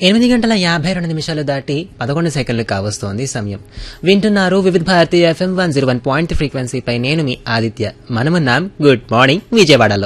ఎనిమిది గంటల యాభై రెండు నిమిషాలు దాటి పదకొండు సెకండ్లు కావస్తోంది సమయం వింటున్నారు Vividh Bharati F M one zero one point ఫ్రీక్వెన్సీపై నేను మీ ఆదిత్య మనమున్నాం గుడ్ మార్నింగ్ విజయవాడలో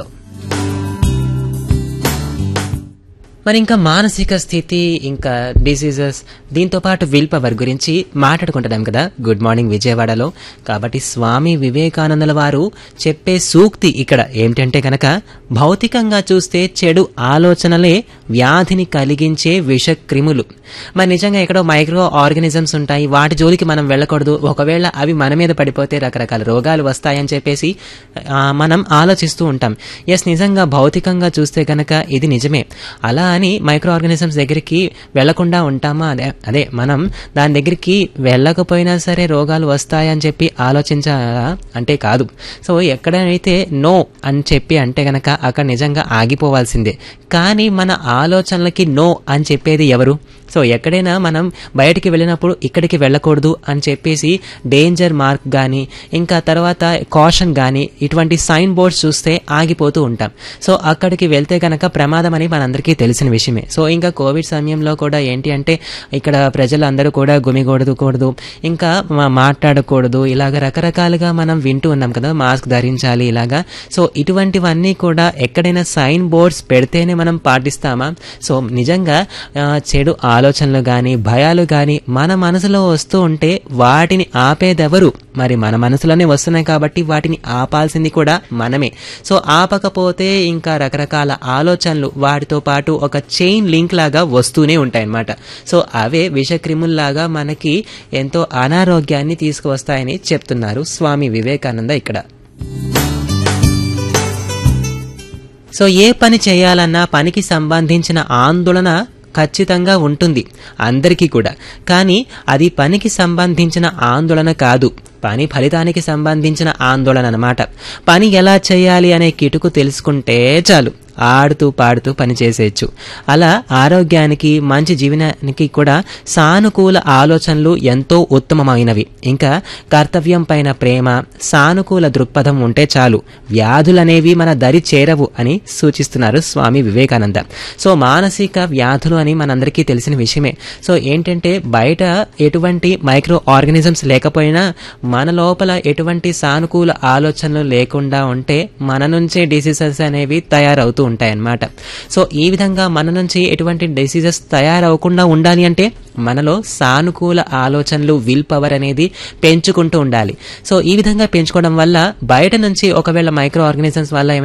మరి ఇంకా మానసిక స్థితి ఇంకా డిసీజెస్ దీంతో పాటు విల్ పవర్ గురించి మాట్లాడుకుంటున్నాం కదా గుడ్ మార్నింగ్ విజయవాడలో కాబట్టి స్వామి వివేకానందుల వారు చెప్పే సూక్తి ఇక్కడ ఏమిటంటే కనుక భౌతికంగా చూస్తే చెడు ఆలోచనలే వ్యాధిని కలిగించే విషక్రిములు మరి నిజంగా ఎక్కడో మైక్రో ఆర్గానిజమ్స్ ఉంటాయి వాటి జోలికి మనం వెళ్ళకూడదు ఒకవేళ అవి మన మీద పడిపోతే రకరకాల రోగాలు వస్తాయని చెప్పేసి ఆ, మనం ఆలోచిస్తూ ఉంటాం ఎస్ నిజంగా భౌతికంగా చూస్తే కనుక ఇది నిజమే అలా అని మైక్రో ఆర్గానిజమ్స్ దగ్గరికి వెళ్లకుండా ఉంటామా అదే అదే మనం దాని దగ్గరికి వెళ్ళకపోయినా సరే రోగాలు వస్తాయని చెప్పి ఆలోచించాలా అంటే కాదు సో ఎక్కడైతే నో అని చెప్పి అంటే గనక అక్కడ నిజంగా ఆగిపోవాల్సిందే కానీ మన ఆలోచనలకి నో అని చెప్పేది ఎవరు సో ఎక్కడైనా మనం బయటికి వెళ్ళినప్పుడు ఇక్కడికి వెళ్ళకూడదు అని చెప్పేసి డేంజర్ మార్క్ కానీ ఇంకా తర్వాత కాషన్ కానీ ఇటువంటి సైన్ బోర్డ్స్ చూస్తే ఆగిపోతూ ఉంటాం సో అక్కడికి వెళ్తే కనుక ప్రమాదం అని మనందరికీ తెలిసిన విషయమే సో ఇంకా కోవిడ్ సమయంలో కూడా ఏంటి అంటే ఇక్కడ ప్రజలందరూ కూడా గుమిగూడదు కూడదు ఇంకా మా- మాట్లాడకూడదు ఇలాగ రకరకాలుగా మనం వింటూ ఉన్నాం కదా మాస్క్ ధరించాలి ఇలాగా సో ఇటువంటివన్నీ కూడా ఎక్కడైనా సైన్ బోర్డ్స్ పెడితేనే మనం పాటిస్తామా సో నిజంగా ఆ, చెడు ఆలోచనలు కానీ భయాలు కానీ మన మనసులో వస్తూ ఉంటే వాటిని ఆపేదెవరు మరి మన మనసులోనే వస్తున్నాయి కాబట్టి వాటిని ఆపాల్సింది కూడా మనమే సో ఆపకపోతే ఇంకా రకరకాల ఆలోచనలు వాటితో పాటు ఒక చైన్ లింక్ లాగా వస్తూనే ఉంటాయన్నమాట సో అవే విషక్రిముల్లాగా మనకి ఎంతో అనారోగ్యాన్ని తీసుకువస్తాయని చెప్తున్నారు స్వామి వివేకానంద ఇక్కడ సో ఏ పని చేయాలన్నా పనికి సంబంధించిన ఆందోళన ఖచ్చితంగా ఉంటుంది అందరికీ కూడా కానీ అది పనికి సంబంధించిన ఆందోళన కాదు పని ఫలితానికి సంబంధించిన ఆందోళన అన్నమాట పని ఎలా చేయాలి అనే కిటుకు తెలుసుకుంటే చాలు ఆడుతూ పాడుతూ పని చేసేయచ్చు అలా ఆరోగ్యానికి మంచి జీవనానికి కూడా సానుకూల ఆలోచనలు ఎంతో ఉత్తమమైనవి ఇంకా కర్తవ్యం పైన ప్రేమ సానుకూల దృక్పథం ఉంటే చాలు వ్యాధులనేవి మన దరి చేరవు అని సూచిస్తున్నారు స్వామి వివేకానంద సో మానసిక వ్యాధులు అని మనందరికీ తెలిసిన విషయమే సో ఏంటంటే బయట ఎటువంటి మైక్రో ఆర్గానిజమ్స్ లేకపోయినా మన లోపల ఎటువంటి సానుకూల ఆలోచనలు లేకుండా ఉంటే మన నుంచే డిసీజెస్ అనేవి తయారవుతూ ఉంటాయన్నమాట సో ఈ విధంగా మన నుంచి ఎటువంటి డిసీజెస్ తయారవకుండా ఉండాలి అంటే మనలో సానుకూల ఆలోచనలు విల్ పవర్ అనేది పెంచుకుంటూ ఉండాలి సో ఈ విధంగా పెంచుకోవడం వల్ల బయట నుంచి ఒకవేళ మైక్రో ఆర్గానిజమ్స్ వల్ల